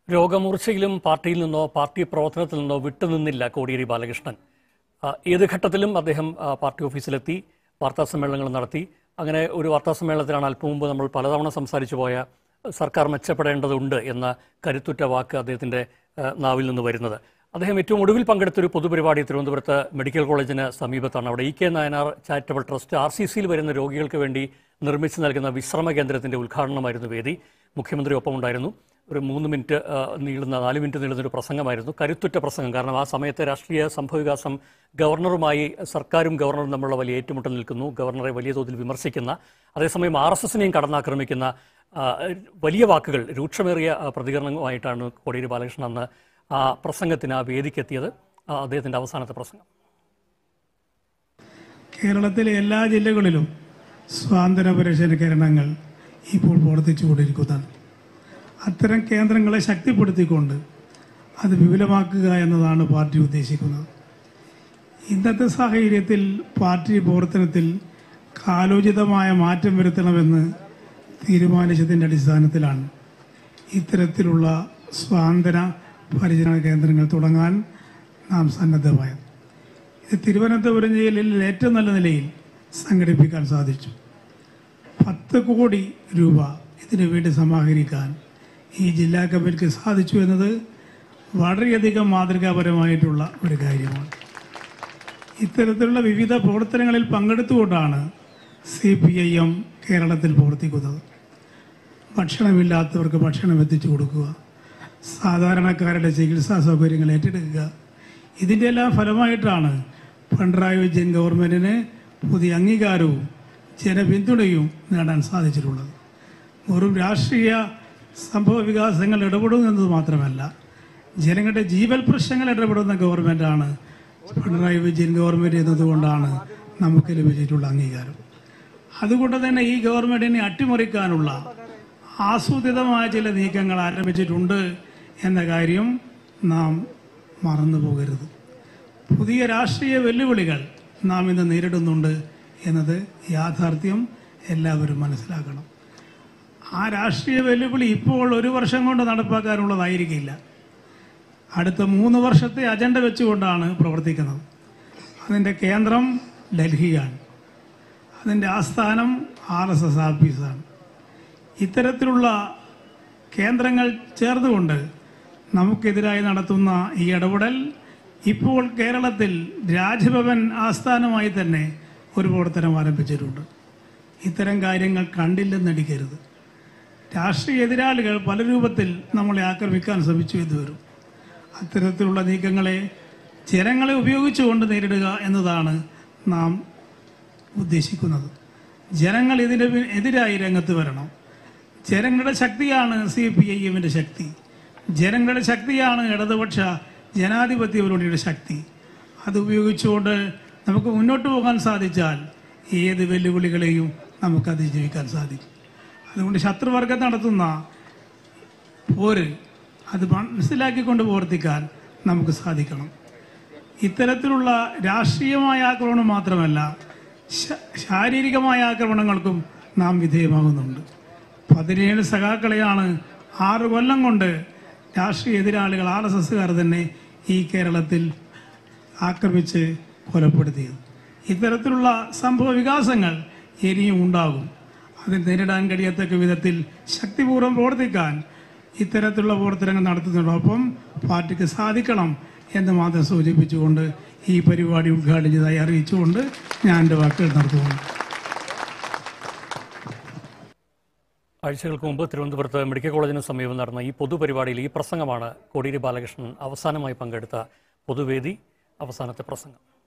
രോഗമൂർച്ചയിലും പാർട്ടിയിൽ നിന്നോ പാർട്ടി പ്രവർത്തനത്തിൽ നിന്നോ വിട്ടുനിന്നില്ല കോടിയേരി ബാലകൃഷ്ണൻ ആ, ഏത് ഘട്ടത്തിലും അദ്ദേഹം ആ, പാർട്ടി ഓഫീസിലെത്തി വാർത്താ സമ്മേളനങ്ങൾ നടത്തി അങ്ങനെ ഒരു വാർത്താ സമ്മേളനത്തിലാണ് അല്പം മുമ്പ് നമ്മൾ പലതവണ സംസാരിച്ചു പോയ സർക്കാർ മെച്ചപ്പെടേണ്ടതുണ്ട് എന്ന കരുത്തുറ്റ വാക്ക് അദ്ദേഹത്തിന്റെ ആ, നാവിൽ നിന്ന് വരുന്നത് അദ്ദേഹം ഏറ്റവും ഒടുവിൽ പങ്കെടുത്ത ഒരു പൊതുപരിപാടി തിരുവനന്തപുരത്ത് മെഡിക്കൽ കോളേജിന് സമീപത്താണ് അവിടെ E K Nayanar charitable trust R C സിയിൽ വരുന്ന രോഗികൾക്ക് വേണ്ടി നിർമ്മിച്ചു നൽകുന്ന വിശ്രമ കേന്ദ്രത്തിന്റെ ഉദ്ഘാടനമായിരുന്നു വേദി മുഖ്യമന്ത്രി ഒപ്പമുണ്ടായിരുന്നു ഒരു മൂന്ന് മിനിറ്റ് ആ, നീളുന്ന നാല് മിനിറ്റ് നീളുന്ന ഒരു പ്രസംഗമായിരുന്നു കരുത്തുറ്റ പ്രസംഗം കാരണം ആ സമയത്തെ രാഷ്ട്രീയ സംഭവവികാസം ഗവർണറുമായി സർക്കാരും ഗവർണറും തമ്മിലുള്ള വലിയ ഏറ്റുമുട്ടൽ നിൽക്കുന്നു ഗവർണറെ വലിയ തോതിൽ വിമർശിക്കുന്ന അതേസമയം ആർ എസ് എസിനെയും കടന്നാക്രമിക്കുന്ന ആ, വലിയ വാക്കുകൾ രൂക്ഷമേറിയ ആ, പ്രതികരണവുമായിട്ടാണ് കോടിയേരി ബാലകൃഷ്ണൻ അന്ന് ആ പ്രസംഗത്തിന് ആ വേദിക്കെത്തിയത് ആ, അദ്ദേഹത്തിന്റെ അവസാനത്തെ പ്രസംഗം കേരളത്തിലെ എല്ലാ ജില്ലകളിലും സ്വാതന്ത്ര്യ പരിശീലന കേന്ദ്രങ്ങൾ ഇപ്പോൾ പ്രവർത്തിച്ചുകൊണ്ടിരിക്കുന്നതാണ് അത്തരം കേന്ദ്രങ്ങളെ ശക്തിപ്പെടുത്തിക്കൊണ്ട് അത് വിപുലമാക്കുക എന്നതാണ് പാർട്ടി ഉദ്ദേശിക്കുന്നത് ഇന്നത്തെ സാഹചര്യത്തിൽ പാർട്ടി പ്രവർത്തനത്തിൽ കാലോചിതമായ മാറ്റം വരുത്തണമെന്ന് തീരുമാനിച്ചതിൻ്റെ അടിസ്ഥാനത്തിലാണ് ഇത്തരത്തിലുള്ള സ്വാതന്ത്ര്യ പരിചരണ കേന്ദ്രങ്ങൾ തുടങ്ങാൻ നാം സന്നദ്ധമായത് ഇത് തിരുവനന്തപുരം ജില്ലയിൽ ഏറ്റവും നല്ല നിലയിൽ സംഘടിപ്പിക്കാൻ സാധിച്ചു പത്ത് കോടി രൂപ ഇതിനു വേണ്ടി സമാഹരിക്കാൻ ഈ ജില്ലാ കമ്മിറ്റിക്ക് സാധിച്ചു എന്നത് വളരെയധികം മാതൃകാപരമായിട്ടുള്ള ഒരു കാര്യമാണ് ഇത്തരത്തിലുള്ള വിവിധ പ്രവർത്തനങ്ങളിൽ പങ്കെടുത്തുകൊണ്ടാണ് സി പി ഐ എം കേരളത്തിൽ പ്രവർത്തിക്കുന്നത് ഭക്ഷണമില്ലാത്തവർക്ക് ഭക്ഷണം എത്തിച്ചു കൊടുക്കുക സാധാരണക്കാരുടെ ചികിത്സാ സൗകര്യങ്ങൾ ഏറ്റെടുക്കുക ഇതിൻ്റെ എല്ലാം ഫലമായിട്ടാണ് പിണറായി വിജയൻ ഗവൺമെൻറ്റിന് പുതിയ അംഗീകാരവും ജനപിന്തുണയും നേടാൻ സാധിച്ചിട്ടുള്ളത് വെറും രാഷ്ട്രീയ സംഭവ വികാസങ്ങൾ ഇടപെടുന്നത് മാത്രമല്ല ജനങ്ങളുടെ ജീവൽ പ്രശ്നങ്ങൾ ഇടപെടുന്ന ഗവൺമെൻറ്റാണ് പിണറായി വിജയൻ ഗവൺമെൻറ് എന്നതുകൊണ്ടാണ് നമുക്ക് ലഭിച്ചിട്ടുള്ള അംഗീകാരം അതുകൊണ്ട് തന്നെ ഈ ഗവൺമെന്റിനെ അട്ടിമറിക്കാനുള്ള ആസൂത്രിതമായ ചില നീക്കങ്ങൾ ആരംഭിച്ചിട്ടുണ്ട് എന്ന കാര്യം നാം മറന്നു പോകരുത് പുതിയ രാഷ്ട്രീയ വെല്ലുവിളികൾ നാം ഇന്ന് നേരിടുന്നുണ്ട് എന്നത് യാഥാർത്ഥ്യം എല്ലാവരും മനസ്സിലാക്കണം ആ രാഷ്ട്രീയ വെല്ലുവിളി ഇപ്പോൾ ഒരു വർഷം കൊണ്ട് നടപ്പാക്കാനുള്ളതായിരിക്കില്ല അടുത്ത മൂന്ന് വർഷത്തെ അജണ്ട വെച്ചുകൊണ്ടാണ് പ്രവർത്തിക്കുന്നത് അതിൻ്റെ കേന്ദ്രം ഡൽഹിയാണ് അതിൻ്റെ ആസ്ഥാനം ആർ എസ് എസ് ഓഫീസാണ് ഇത്തരത്തിലുള്ള കേന്ദ്രങ്ങൾ ചേർന്നുകൊണ്ട് നമുക്കെതിരായി നടത്തുന്ന ഈ ഇടപെടൽ ഇപ്പോൾ കേരളത്തിൽ രാജ്ഭവൻ ആസ്ഥാനമായി തന്നെ ഒരു പ്രവർത്തനം ആരംഭിച്ചിട്ടുണ്ട് ഇത്തരം കാര്യങ്ങൾ കണ്ടില്ലെന്നടിക്കരുത് രാഷ്ട്രീയ എതിരാളികൾ പല രൂപത്തിൽ നമ്മളെ ആക്രമിക്കാൻ ശ്രമിച്ചു എന്ന് വരും അത്തരത്തിലുള്ള നീക്കങ്ങളെ ജനങ്ങളെ ഉപയോഗിച്ചുകൊണ്ട് നേരിടുക എന്നതാണ് നാം ഉദ്ദേശിക്കുന്നത് ജനങ്ങൾ ഇതിന് പി- എതിരായി രംഗത്ത് വരണം ജനങ്ങളുടെ ശക്തിയാണ് സി പി ഐ എമ്മിൻ്റെ ശക്തി ജനങ്ങളുടെ ശക്തിയാണ് ഇടതുപക്ഷ ജനാധിപത്യ മുന്നണിയുടെ ശക്തി അത് ഉപയോഗിച്ചുകൊണ്ട് നമുക്ക് മുന്നോട്ട് പോകാൻ സാധിച്ചാൽ ഏത് വെല്ലുവിളികളെയും നമുക്ക് അതിജീവിക്കാൻ സാധിക്കും അതുകൊണ്ട് ശത്രുവർഗം നടത്തുന്ന പോര് അത് മനസ്സിലാക്കിക്കൊണ്ട് പ്രവർത്തിക്കാൻ നമുക്ക് സാധിക്കണം ഇത്തരത്തിലുള്ള രാഷ്ട്രീയമായ ആക്രമണം മാത്രമല്ല ശ- ശാരീരികമായ ആക്രമണങ്ങൾക്കും നാം വിധേയമാകുന്നുണ്ട് പതിനേഴ് സഖാക്കളെയാണ് ആറ് കൊല്ലം കൊണ്ട് രാഷ്ട്രീയ എതിരാളികൾ ആർ എസ് എസ്സുകാർ തന്നെ ഈ കേരളത്തിൽ ആക്രമിച്ച് കൊലപ്പെടുത്തിയത് ഇത്തരത്തിലുള്ള സംഭവ വികാസങ്ങൾ ഇനിയും ഉണ്ടാകും അത് നേരിടാൻ കഴിയത്തക്ക വിധത്തിൽ ശക്തിപൂർവ്വം പ്രവർത്തിക്കാൻ ഇത്തരത്തിലുള്ള പ്രവർത്തനങ്ങൾ നടത്തുന്നതോടൊപ്പം പാർട്ടിക്ക് സാധിക്കണം എന്ന് മാത്രം സൂചിപ്പിച്ചുകൊണ്ട് ഈ പരിപാടി ഉദ്ഘാടനം ചെയ്തതായി അറിയിച്ചുകൊണ്ട് ഞാൻ എൻ്റെ വാക്കുകൾ നടത്തുന്നു ആഴ്ചകൾക്ക് മുമ്പ് തിരുവനന്തപുരത്ത് മെഡിക്കൽ കോളേജിന് സമീപം നടന്ന ഈ പൊതുപരിപാടിയിൽ ഈ പ്രസംഗമാണ് കോടിയേരി ബാലകൃഷ്ണൻ അവസാനമായി പങ്കെടുത്ത പൊതുവേദി അവസാനത്തെ പ്രസംഗം